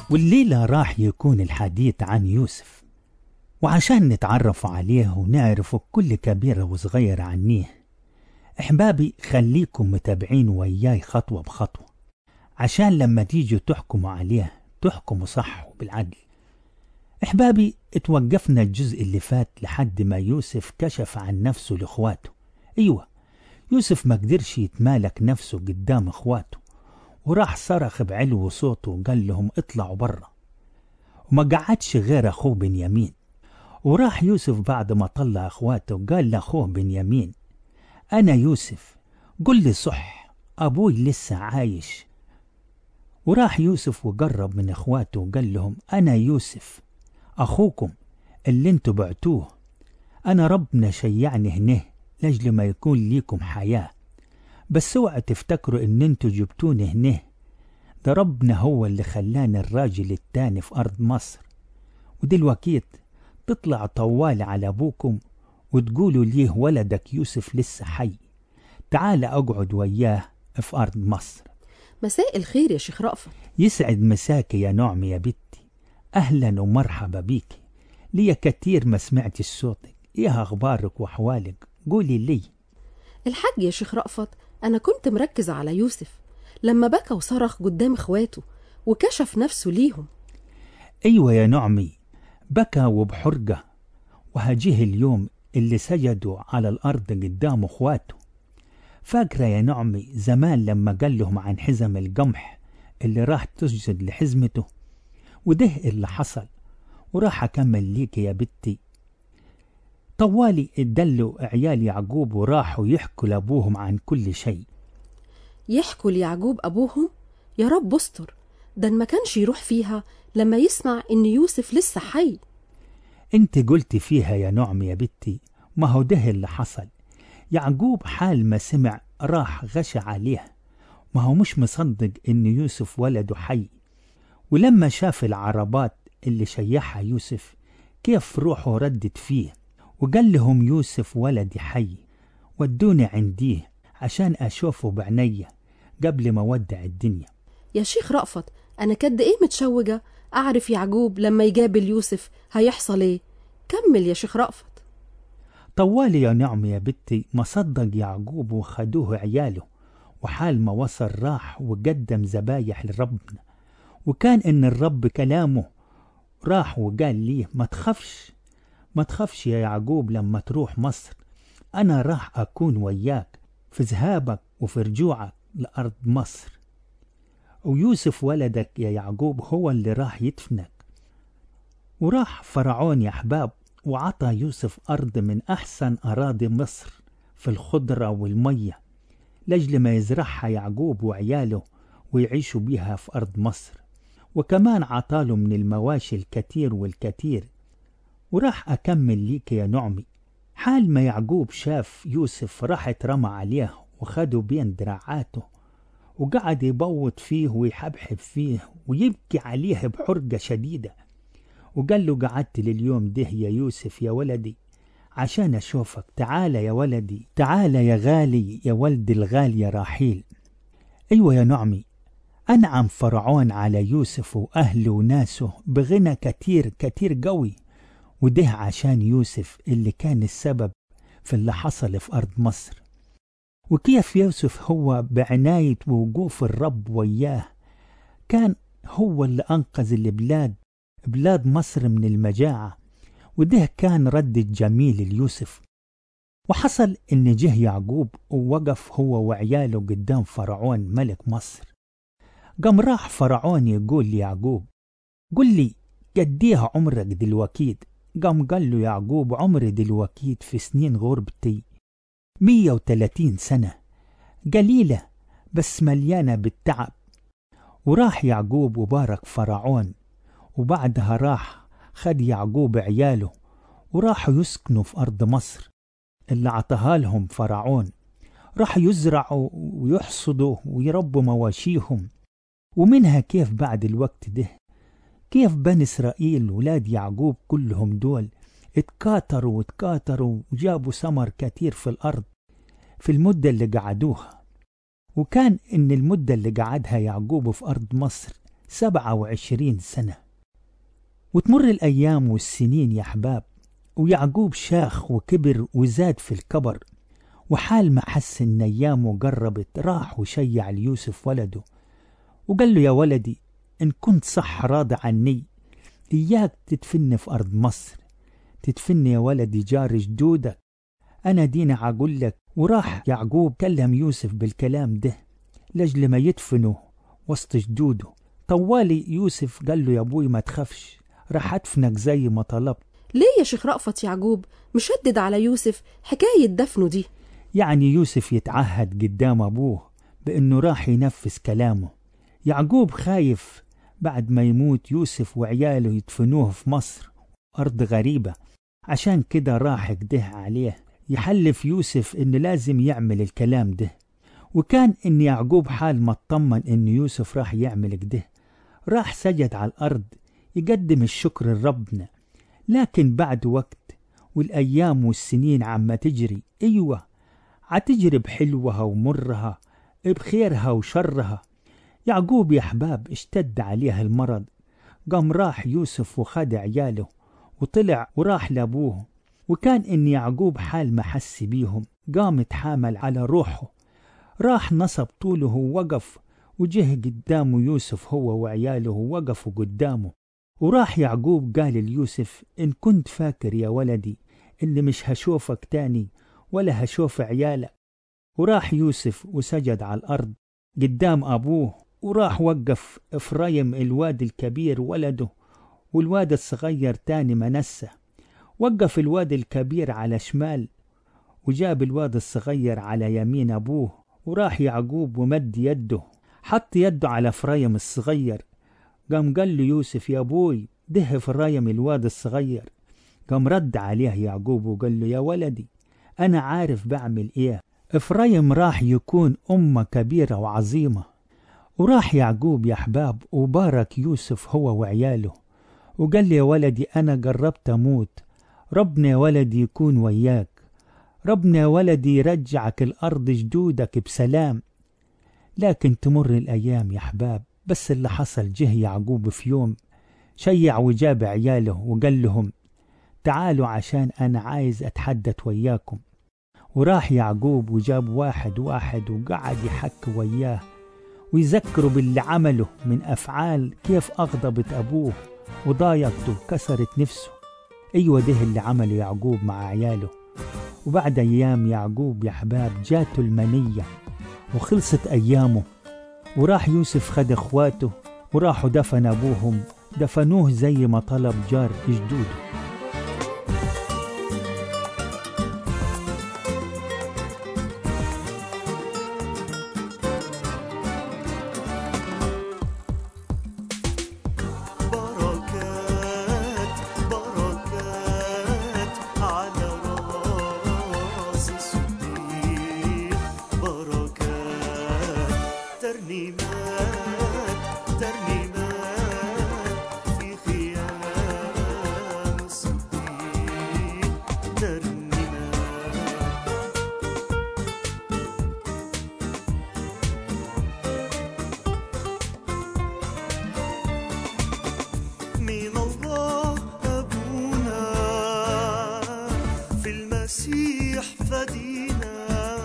والليلة راح يكون الحديث عن يوسف وعشان نتعرف عليه ونعرف كل كبيرة وصغيرة عنيه أحبابي خليكم متابعين وياي خطوة بخطوة عشان لما تيجوا تحكموا عليه تحكموا صح وبالعدل أحبابي اتوقفنا الجزء اللي فات لحد ما يوسف كشف عن نفسه لإخواته أيوة يوسف ما قدرش يتمالك نفسه قدام إخواته وراح صرخ بعلو صوته وقال لهم اطلعوا برا وما قعدش غير أخوه بنيامين وراح يوسف بعد ما طلع إخواته وقال لأخوه بنيامين أنا يوسف قل لي صح أبوي لسه عايش وراح يوسف وقرب من إخواته وقال لهم أنا يوسف أخوكم اللي انتوا بعتوه أنا ربنا شيعني هنا لأجل ما يكون ليكم حياة بس اوعى تفتكروا إن انتوا جبتوني هنا ده ربنا هو اللي خلاني الراجل التاني في أرض مصر ودلوقتي تطلع طوال على أبوكم وتقولوا ليه ولدك يوسف لسه حي تعال أقعد وياه في أرض مصر مساء الخير يا شيخ رأفت يسعد مساك يا نعم يا بنتي أهلا ومرحبا بيك ليا كتير ما سمعت صوتك إيه أخبارك وأحوالك قولي لي الحاج يا شيخ رأفت أنا كنت مركز على يوسف لما بكى وصرخ قدام إخواته وكشف نفسه ليهم أيوة يا نعمي بكى وبحرقة وهجيه اليوم اللي سجدوا على الأرض قدام أخواته فاكرة يا نعمي زمان لما قال لهم عن حزم القمح اللي راح تسجد لحزمته وده اللي حصل وراح أكمل ليك يا بنتي طوالي اتدلوا عيال يعقوب وراحوا يحكوا لأبوهم عن كل شيء يحكوا ليعقوب أبوهم يا رب استر ده ما كانش يروح فيها لما يسمع إن يوسف لسه حي انت قلت فيها يا نعم يا بنتي ما هو ده اللي حصل يعقوب حال ما سمع راح غشى عليه ما هو مش مصدق ان يوسف ولده حي ولما شاف العربات اللي شيحها يوسف كيف روحه ردت فيه وقال لهم يوسف ولدي حي ودوني عنديه عشان أشوفه بعينيا قبل ما ودع الدنيا يا شيخ رأفت أنا كد إيه متشوجة أعرف يعقوب لما يقابل يوسف هيحصل إيه كمل يا شيخ رأفت طوالي يا نعم يا بنتي ما صدق يعقوب وخدوه عياله وحال ما وصل راح وقدم ذبايح لربنا وكان إن الرب كلامه راح وقال ليه ما تخافش ما تخافش يا يعقوب لما تروح مصر أنا راح أكون وياك في ذهابك وفي رجوعك لأرض مصر ويوسف ولدك يا يعقوب هو اللي راح يدفنك وراح فرعون يا أحباب وعطى يوسف أرض من أحسن أراضي مصر في الخضرة والمية لأجل ما يزرعها يعقوب وعياله ويعيشوا بيها في أرض مصر وكمان عطاله من المواشي الكثير والكثير وراح أكمل ليك يا نعمي حال ما يعقوب شاف يوسف راح اترمى عليه وخده بين دراعاته وقعد يبوط فيه ويحبحب فيه ويبكي عليه بحرقة شديدة وقال له قعدت لليوم ده يا يوسف يا ولدي عشان أشوفك تعال يا ولدي تعال يا غالي يا ولد الغالي يا راحيل أيوة يا نعمي أنعم فرعون على يوسف وأهله وناسه بغنى كتير كتير قوي وده عشان يوسف اللي كان السبب في اللي حصل في أرض مصر وكيف يوسف هو بعناية ووقوف الرب وياه كان هو اللي أنقذ البلاد بلاد مصر من المجاعة وده كان رد جميل ليوسف وحصل إن جه يعقوب ووقف هو وعياله قدام فرعون ملك مصر قام راح فرعون يقول ليعقوب قل لي قديه عمرك دلوكيد قام قال له يعقوب عمري دلوكيد في سنين غربتي مية وتلاتين سنة قليلة بس مليانة بالتعب وراح يعقوب وبارك فرعون وبعدها راح خد يعقوب عياله وراحوا يسكنوا في أرض مصر اللي عطاها لهم فرعون راح يزرعوا ويحصدوا ويربوا مواشيهم ومنها كيف بعد الوقت ده كيف بني إسرائيل ولاد يعقوب كلهم دول اتكاثروا واتكاثروا وجابوا ثمر كتير في الأرض في المدة اللي قعدوها وكان إن المدة اللي قعدها يعقوب في أرض مصر سبعة وعشرين سنة وتمر الأيام والسنين يا أحباب ويعقوب شاخ وكبر وزاد في الكبر وحال ما حس إن أيامه قربت راح وشيع ليوسف ولده وقال له يا ولدي إن كنت صح راضي عني إياك تدفني في أرض مصر تدفني يا ولدي جار جدودك أنا دينا عقول لك وراح يعقوب كلم يوسف بالكلام ده لجل ما يدفنه وسط جدوده طوالي يوسف قال له يا أبوي ما تخافش راح أدفنك زي ما طلبت ليه يا شيخ رأفت يعقوب مشدد على يوسف حكاية دفنه دي يعني يوسف يتعهد قدام أبوه بأنه راح ينفذ كلامه يعقوب خايف بعد ما يموت يوسف وعياله يدفنوه في مصر أرض غريبة عشان كده راح كده عليه يحلف يوسف إنه لازم يعمل الكلام ده وكان إن يعقوب حال ما اطمن إن يوسف راح يعمل كده راح سجد على الأرض يقدم الشكر لربنا لكن بعد وقت والأيام والسنين عما تجري أيوة عتجري بحلوها ومرها بخيرها وشرها يعقوب يا أحباب اشتد عليها المرض قام راح يوسف وخد عياله وطلع وراح لأبوه وكان إن يعقوب حال ما حس بيهم قام اتحامل على روحه راح نصب طوله ووقف وجه قدامه يوسف هو وعياله وقفوا قدامه وراح يعقوب قال ليوسف إن كنت فاكر يا ولدي إني مش هشوفك تاني ولا هشوف عيالك وراح يوسف وسجد على الأرض قدام أبوه وراح وقف إفرايم الواد الكبير ولده والواد الصغير تاني منسة وقف الواد الكبير على شمال وجاب الواد الصغير على يمين أبوه وراح يعقوب ومد يده حط يده على فرايم الصغير قام قال له يوسف يا أبوي ده فرايم الواد الصغير قام رد عليه يعقوب وقال له يا ولدي أنا عارف بعمل إيه إفرايم راح يكون أمة كبيرة وعظيمة وراح يعقوب يا أحباب وبارك يوسف هو وعياله وقال لي يا ولدي أنا قربت أموت ربنا يا ولدي يكون وياك ربنا يا ولدي يرجعك الأرض جدودك بسلام لكن تمر الأيام يا أحباب بس اللي حصل جه يعقوب في يوم شيع وجاب عياله وقال لهم تعالوا عشان أنا عايز أتحدث وياكم وراح يعقوب وجاب واحد واحد وقعد يحك وياه ويذكره باللي عمله من أفعال كيف أغضبت أبوه وضايقته وكسرت نفسه أيوة ده اللي عمله يعقوب مع عياله وبعد أيام يعقوب يا أحباب جاته المنية وخلصت أيامه وراح يوسف خد إخواته وراحوا دفن أبوهم دفنوه زي ما طلب جار جدوده بركات بركات على راس الصديق بركات ترنيمات ترنيمات في خيام الصديق ترنيمات من الله أبونا في المسيح فدينا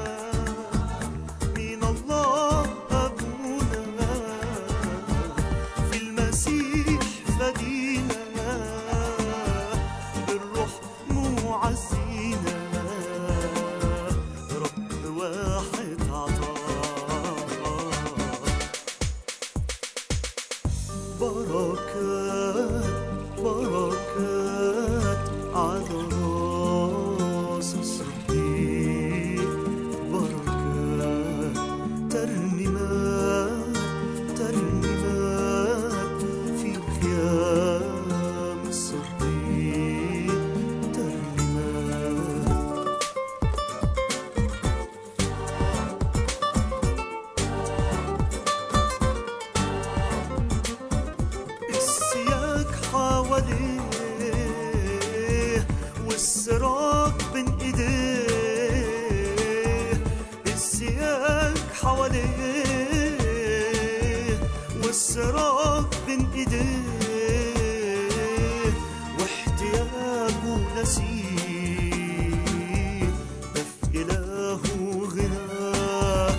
من الله أبونا في المسيح فدينا بالروح معزينا رب واحد عطاء بركات بركات على راس الصديق بركات ترنيمات ترنيمات في خيام الصديق ترنيمات السياج حواليه والسراج بين ايديه السياج حواليه والسراج ايديه واحتياجه نسيه ده في إله غناه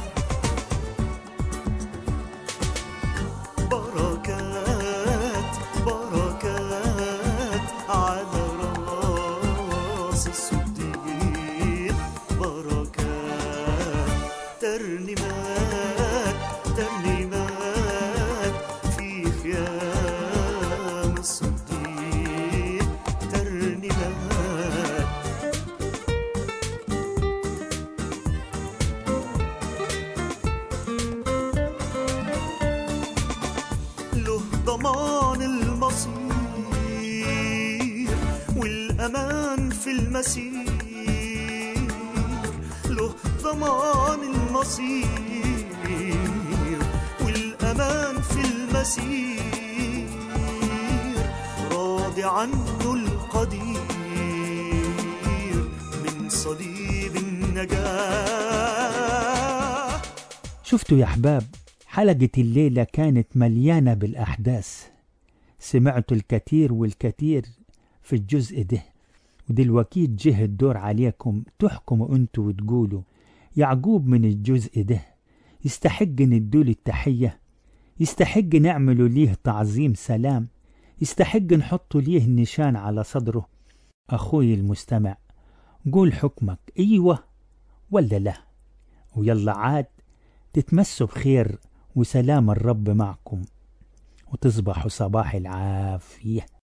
بركات بركات على راس الصديق بركات ترنيمات ترنيمات في خيام الصديق ترنيمات له ضمان المصير والأمان في المسير له ضمان المصير والأمان في المسير راضي عنه القدير من صليب النجاة شفتوا يا أحباب حلقة الليلة كانت مليانة بالأحداث سمعتوا الكثير والكثير في الجزء ده ودلوقتي جه الدور عليكم تحكموا انتوا وتقولوا يعقوب من الجزء ده يستحق ندوا له التحية يستحق نعملوا ليه تعظيم سلام يستحق نحطوا ليه نشان على صدره أخوي المستمع قول حكمك أيوة ولا لا ويلا عاد تتمسوا بخير وسلام الرب معكم وتصبحوا صباح العافيه